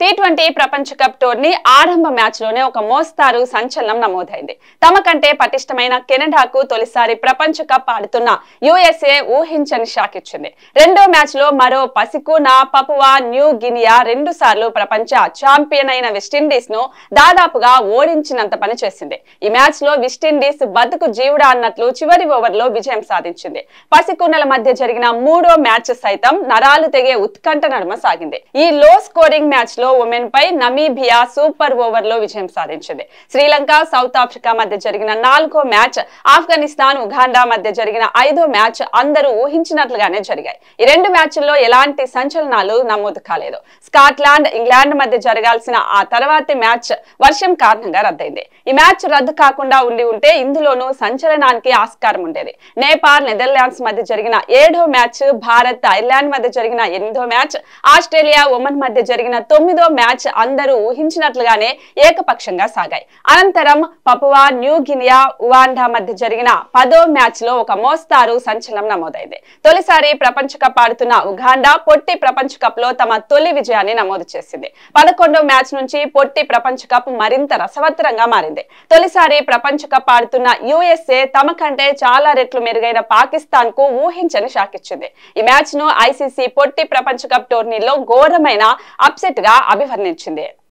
tea twenty ప్రపంచ cup టోర్నీ ఆరంభ మ్యాచ్ లోనే ఒక మోస్తారు సంచలనం నమోదైంది తమ కంటే పటిష్టమైన కెనడాకు తొలిసారి ప్రపంచ కప్ ఆడుతున్న యుఎస్ఏ ఊహించని షాక్ ఇచ్చింది రెండో మ్యాచ్ లో మరో పసికునా పపువా న్యూ గినియా రెండు సార్లు ప్రపంచ ఛాంపియన్ అయిన వెస్టిండీస్ ను దాదాపుగా ఓడించినంత పని చేసింది ఈ మ్యాచ్ లో వెస్టిండీస్ బతుకు జీవుడా అన్నట్లు చివరి ఓవర్ లో విజయం సాధించింది పసికున్నల మధ్య జరిగిన మూడో మ్యాచ్ సైతం నరాలు తెగే ఉత్కంఠ నడుమ సాగింది ఈ లో స్కోరింగ్ మ్యాచ్ లో ఉమెన్ పై నమీబియా సూపర్ ఓవర్ లో విజయం సాధించింది శ్రీలంక సౌత్ ఆఫ్రికా మధ్య జరిగిన నాలుగో మ్యాచ్ ఆఫ్ఘనిస్తాన్ ఉగాండా మధ్య జరిగిన ఐదో మ్యాచ్ అందరూ ఊహించినట్లుగానే జరిగాయి ఈ రెండు మ్యాచ్ల్లో ఎలాంటి సంచలనాలు నమోదు కాలేదు స్కాట్లాండ్ ఇంగ్లాండ్ మధ్య జరగాల్సిన ఆ తర్వాతి మ్యాచ్ వర్షం కారణంగా రద్దయింది ఈ మ్యాచ్ రద్దు కాకుండా ఉండి ఉంటే ఇందులోనూ సంచలనానికి ఆస్కారం ఉండేది నేపాల్ నెదర్లాండ్స్ మధ్య జరిగిన ఏడో మ్యాచ్ భారత్ ఐర్లాండ్ మధ్య జరిగిన ఎనిమిదో మ్యాచ్ ఆస్ట్రేలియా ఒమన్ మధ్య జరిగిన తొమ్మిదో మ్యాచ్ అందరూ ఊహించినట్లుగానే ఏకపక్షంగా సాగాయి అనంతరం పపువా న్యూ గినియా ఉవాండా మధ్య జరిగిన పదో మ్యాచ్ లో ఒక మోస్తారు సంచలనం నమోదైంది తొలిసారి ప్రపంచ కప్ ఆడుతున్న ఉగాండా పొట్టి ప్రపంచ కప్ లో తమ తొలి విజయాన్ని నమోదు చేసింది పదకొండో మ్యాచ్ నుంచి పొట్టి ప్రపంచ కప్ మరింత రసవత్తరంగా మారింది తొలిసారి ప్రపంచ కప్ ఆడుతున్న యుఎస్ఏ తమ కంటే చాలా రెట్లు మెరుగైన పాకిస్తాన్ కు ఊహించని షాక్ ఇచ్చింది ఈ మ్యాచ్ ను ఐసీసీ పొట్టి ప్రపంచ కప్ టోర్నీలో ఘోరమైన అప్సెట్ గా అభివర్ణించింది